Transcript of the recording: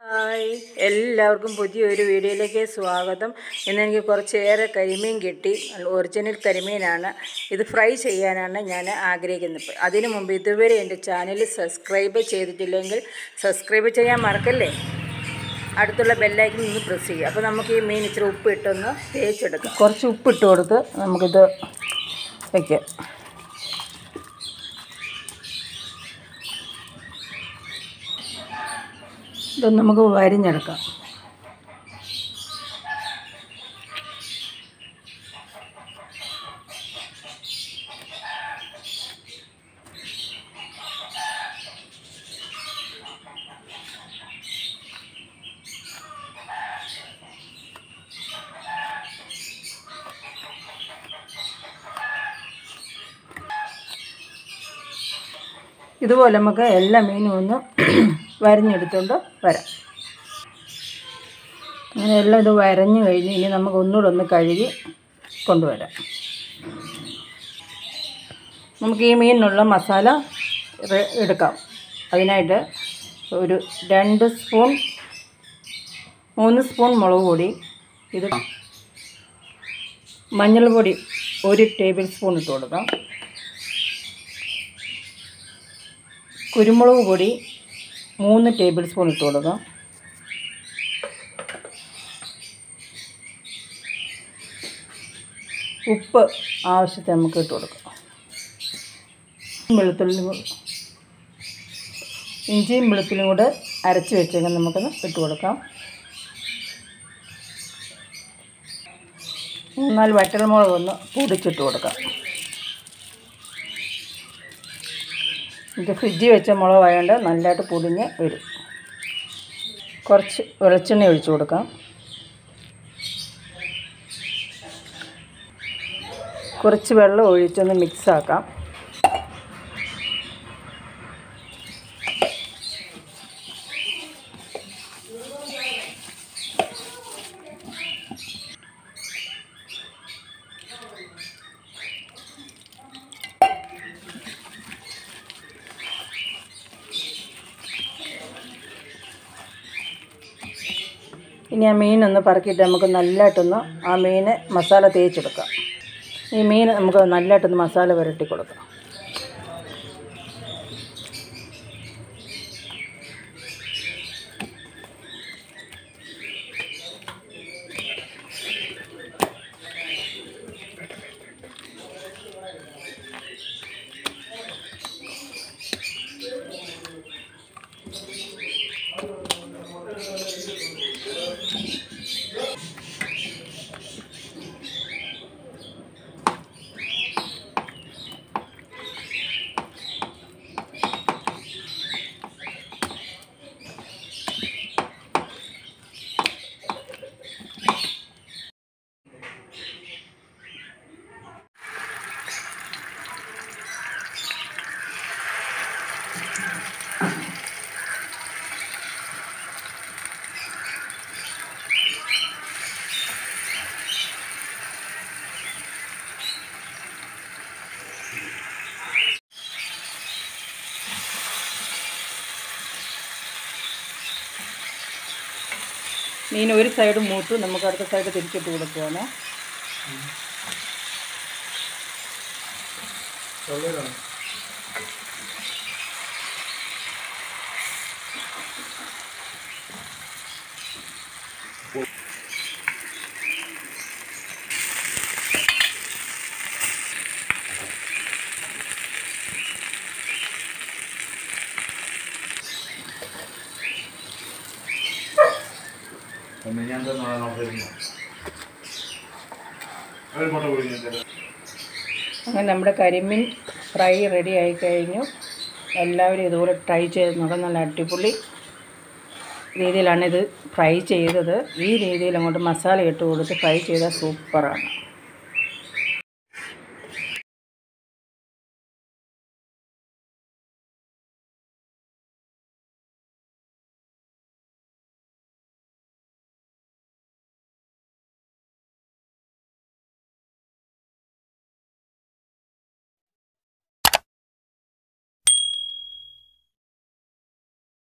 hi എല്ലാവർക്കും പുതിയൊരു വീഡിയോയിലേക്ക് സ്വാഗതം ഇന്ന് എനിക്ക് കുറച്ചേറെ കരിമീൻ കിട്ടി ഒറിജിനൽ കരിമീനാണ് ഇത് ഫ്രൈ ചെയ്യാനാണ് ഞാൻ ആഗ്രഹിക്കുന്നത് അതിനു മുമ്പ് ഇതുവരെ എൻ്റെ ചാനൽ സബ്സ്ക്രൈബ് ചെയ്തിട്ടില്ലെങ്കിൽ സബ്സ്ക്രൈബ് ചെയ്യാൻ മറക്കല്ലേ അടുത്തുള്ള ബെല്ലൈക്കൻ നിന്ന് പ്രസ് ചെയ്യുക അപ്പോൾ നമുക്ക് ഈ മീൻ ഇച്ചിരി ഉപ്പ് ഇട്ടൊന്ന് തേച്ചെടുക്കാം കുറച്ച് ഉപ്പ് ഇട്ട് കൊടുത്ത് നമുക്കിത് വയ്ക്കാം ഇത് നമുക്ക് വരിഞ്ഞെടുക്കാം ഇതുപോലെ നമുക്ക് എല്ലാ മീനും ഒന്ന് വരഞ്ഞെടുത്തുകൊണ്ട് വരാം അങ്ങനെ എല്ലാം ഇത് വരഞ്ഞ് കഴിഞ്ഞ് ഇനി നമുക്ക് ഒന്നുകൂടെ ഒന്ന് കഴുകി കൊണ്ടുവരാം നമുക്ക് ഈ മീനിനുള്ള മസാല റെ- എടുക്കാം അതിനായിട്ട് ഒരു രണ്ട് സ്പൂൺ മൂന്ന് സ്പൂൺ മുളക് പൊടി ഇത് മഞ്ഞൾപ്പൊടി ഒരു ടേബിൾ സ്പൂൺ ഇട്ട് കൊടുക്കാം കുരുമുളക് പൊടി മൂന്ന് ടേബിൾ സ്പൂൺ ഇട്ട് കൊടുക്കാം ഉപ്പ് ആവശ്യത്തിന് നമുക്ക് ഇട്ട് കൊടുക്കാം വെളുത്തുള്ളിയും കൂടി ഇഞ്ചിയും വെളുത്തുള്ളിയും കൂടെ അരച്ച് വെച്ചേക്കാൻ നമുക്കൊന്ന് ഇട്ട് കൊടുക്കാം മൂന്നാല് വറ്റൽമുളക് ഒന്ന് പൊടിച്ചിട്ട് കൊടുക്കാം ഇത് ഫ്രിഡ്ജിൽ വെച്ച മുളകായതുകൊണ്ട് നല്ലതായിട്ട് പൊടിഞ്ഞ് വരും കുറച്ച് വെളിച്ചെണ്ണ ഒഴിച്ചു കൊടുക്കാം കുറച്ച് വെള്ളം ഒഴിച്ചൊന്ന് മിക്സ് ആക്കാം ഇനി ആ മീനൊന്ന് പറക്കിയിട്ട് നമുക്ക് നല്ലതായിട്ടൊന്ന് ആ മീന് മസാല തേച്ചെടുക്കാം ഈ മീൻ നമുക്ക് നല്ലതായിട്ടൊന്ന് മസാല പുരട്ടി കൊടുക്കാം മീൻ ഒരു സൈഡ് മൂത്തു നമുക്ക് അടുത്ത സൈഡ് തിരിച്ചിട്ട് കൊടുക്കുവാണ് പിന്നെ ഞാൻ എന്താ നോക്കിയിരുന്നു ഒരു മുട്ട പൊടിഞ്ഞ അങ്ങനെ നമ്മുടെ കരിമീൻ ഫ്രൈ റെഡി ആയി കഴിഞ്ഞു എല്ലാവരും ഇതുപോലെ ട്രൈ ചെയ്ത് നോക്കാം നല്ല അടിപൊളി രീതിയിലാണ് ഇത് ഫ്രൈ ചെയ്തത് ഈ രീതിയിൽ അങ്ങോട്ട് മസാല ഇട്ട് കൊടുത്ത് ഫ്രൈ ചെയ്താൽ സൂപ്പറാണ്